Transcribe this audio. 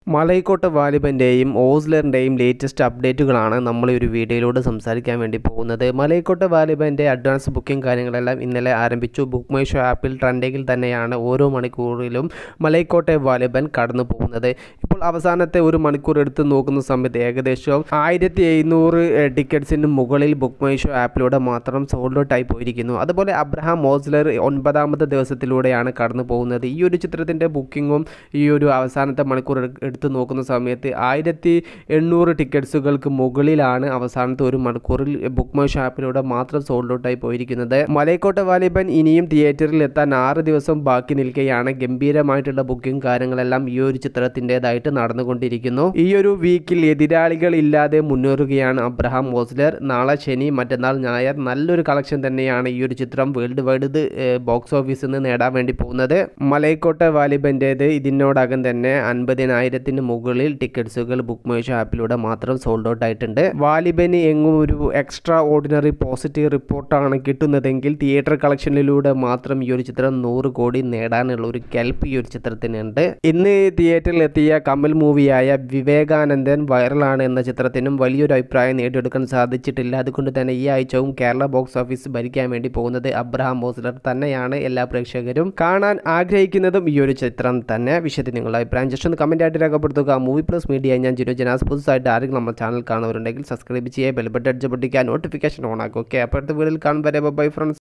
മലൈക്കോട്ട വാലിബൻ്റെയും ഓസ്ലറിൻ്റെയും latest അപ്ഡേറ്റുകളാണ് നമ്മൾ ഈ ഒരു വീഡിയോയിലൂടെ സംസാരിക്കാൻ വേണ്ടി പോകുന്നത് മലൈക്കോട്ട വാലിബൻ്റെ അഡ്വാൻസ് ബുക്കിംഗ് കാര്യങ്ങളെല്ലാം ഇന്നലെ ആരംഭിച്ചു ബുക്ക് മൈ ഷോ ആപ്പിൽ ട്രെൻഡിങ്ങിൽ തന്നെയാണ് ഓരോ മണിക്കൂറിലും മലൈക്കോട്ടെ വാലിബൻ കടന്നു പോകുന്നത് ഇപ്പോൾ അവസാനത്തെ ഒരു മണിക്കൂർ എടുത്ത് നോക്കുന്ന സമയത്ത് ഏകദേശം ആയിരത്തി എഴുന്നൂറ് ടിക്കറ്റ്സിന് മുകളിൽ ബുക്ക് മൈ ഷോ ആപ്പിലൂടെ മാത്രം സോൾഡ് ഔട്ട് ആയി പോയിരിക്കുന്നു അതുപോലെ അബ്രഹാം മോസ്ലർ ഒൻപതാമത്തെ ദിവസത്തിലൂടെയാണ് കടന്നു പോകുന്നത് ഈ ഒരു ചിത്രത്തിൻ്റെ ബുക്കിങ്ങും ഈ ഒരു അവസാനത്തെ മണിക്കൂർ എടു- എടുത്ത് നോക്കുന്ന സമയത്ത് ആയിരത്തി എണ്ണൂറ് ടിക്കറ്റ്സുകൾക്ക് മുകളിലാണ് അവസാനത്തെ ഒരു മണിക്കൂറിൽ ബുക്ക് മൈ ഷോ ആപ്പിലൂടെ മാത്രം സോൾഡ് ഔട്ട് ആയി പോയിരിക്കുന്നത് മലയക്കോട്ട വാലിബൻ ഇനിയും തിയേറ്ററിൽ എത്താൻ ആറ് ദിവസം ബാക്കി നിൽക്കെയാണ് ഗംഭീരമായിട്ടുള്ള ബുക്കിംഗ് കാര്യങ്ങളെല്ലാം ഈ ഒരു ചിത്രത്തിൻ്റെതായിട്ട് നടന്നുകൊണ്ടിരിക്കുന്നു ഈ ഒരു വീക്കിൽ എതിരാളികൾ ഇല്ലാതെ മുന്നേറുകയാണ് അബ്രഹാം മോസ്ലർ നാളെ ശനി മറ്റന്നാൾ ഞായർ നല്ലൊരു കളക്ഷൻ തന്നെയാണ് ഈ ഒരു ചിത്രം വേൾഡ് വൈഡ് ബോക്സ് ഓഫീസിൽ നിന്ന് നേടാൻ വേണ്ടി പോകുന്നത് മലയക്കോട്ട വാലിബൻ്റേത് ഇതിനോടകം തന്നെ അൻപതിനായിരത്തിന് മുകളിൽ ടിക്കറ്റ്സുകൾ ബുക്ക് മൈ ഷോ ആപ്പിലൂടെ മാത്രം സോൾഡ് ഔട്ട് ആയിട്ടുണ്ട് വാലിബന് എങ്ങും ഒരു എക്സ്ട്രാ ഓർഡിനറി പോസിറ്റീവ് റിപ്പോർട്ടാണ് കിട്ടുന്നതെങ്കിൽ തിയേറ്റർ കളക്ഷനിലൂടെ മാത്രം ഈ ഒരു ചിത്രം നൂറ് കോടി നേടാനുള്ള ഒരു കെൽപ്പ് ഈ ഒരു ചിത്രത്തിനുണ്ട് ഇന്ന് തിയേറ്ററിൽ എത്തിയ കമൽ മൂവിയായ വിവേകാനന്ദൻ വൈറലാണ് എന്ന ചിത്രത്തിനും വലിയൊരു അഭിപ്രായം നേടിയെടുക്കാൻ സാധിച്ചിട്ടില്ല അതുകൊണ്ട് തന്നെ ഈ ആഴ്ചവും കേരള ബോക്സ് ഓഫീസ് ഭരിക്കാൻ വേണ്ടി പോകുന്നത് അബ്രഹാം മോസ്ലർ തന്നെയാണ് എല്ലാ പ്രേക്ഷകരും കാണാൻ ആഗ്രഹിക്കുന്നതും ഈ ഒരു ചിത്രം തന്നെ വിഷയത്തിൽ നിങ്ങളുടെ അഭിപ്രായം ജസ്റ്റ് ഒന്ന് കമൻറ്റ് ആയിട്ട് രേഖപ്പെടുത്തുക മൂവി പ്ലസ് മീഡിയ ഞാൻ ജിനോ ജനാസ് പുതുസായിട്ട് ആരെങ്കിലും നമ്മുടെ ചാനൽ കാണുന്നവരുണ്ടെങ്കിൽ സബ്സ്ക്രൈബ് ചെയ്യുക ബെൽബട്ട് അടിച്ച് പൊട്ടിക്കുക നോട്ടിഫിക്കേഷൻ ഓൺ ആക്കുക ഓക്കെ അപ്പോൾ അടുത്ത വീഡിയോയിൽ കാണുമ്പോൾ ബൈ ഫ്രണ്ട്സ്